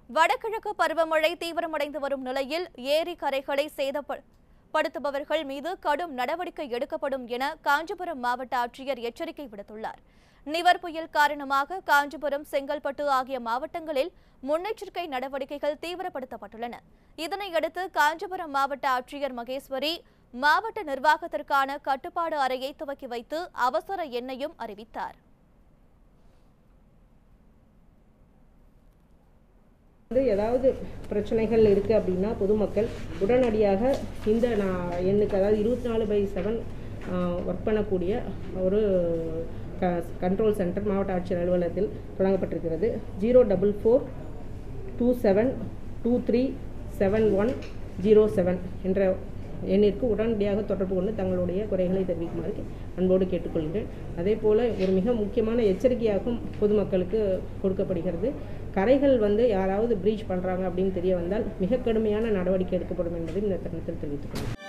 வடகிழக்கு பருவமழை தீவிரமடைந்து வரும் நிலையில் ஏரி கரைகளை சேதப்படுத்துபவர்கள் மீது கடும் நடவடிக்கை எடுக்கப்படும் என காஞ்சிபுரம் மாவட்ட ஆட்சியர் எச்சரிக்கை விடுத்துள்ளார் நிவர் புயல் காரணமாக காஞ்சிபுரம் செங்கல்பட்டு ஆகிய மாவட்டங்களில் முன்னெச்சரிக்கை நடவடிக்கைகள் தீவிரப்படுத்தப்பட்டுள்ளன இதனையடுத்து காஞ்சிபுரம் மாவட்ட ஆட்சியர் மகேஸ்வரி மாவட்ட நிர்வாகத்திற்கான கட்டுப்பாடு அறையை துவக்கி வைத்து அவசர எண்ணையும் அறிவித்தார் வந்து ஏதாவது பிரச்சனைகள் இருக்குது அப்படின்னா பொதுமக்கள் உடனடியாக இந்த நான் எண்ணுக்கு அதாவது இருபத்தி நாலு பை செவன் ஒர்க் பண்ணக்கூடிய ஒரு க கண்ட்ரோல் சென்டர் மாவட்ட ஆட்சியர் அலுவலகத்தில் தொடங்கப்பட்டிருக்கிறது zero double four two seven two three seven one zero seven என்ற எண்ணிற்கு உடனடியாக தொடர்பு கொண்டு தங்களுடைய குறைகளை தெரிவிக்குமாறு அன்போடு கேட்டுக்கொள்கிறேன் அதே போல் ஒரு மிக முக்கியமான எச்சரிக்கையாகவும் பொதுமக்களுக்கு கொடுக்கப்படுகிறது கரைகள் வந்து யாராவது ப்ரீச் பண்ணுறாங்க அப்படின்னு தெரிய வந்தால் மிக கடுமையான நடவடிக்கை எடுக்கப்படும் என்பதை இந்த தருணத்தில் தெரிவித்துக் கொள்கிறேன்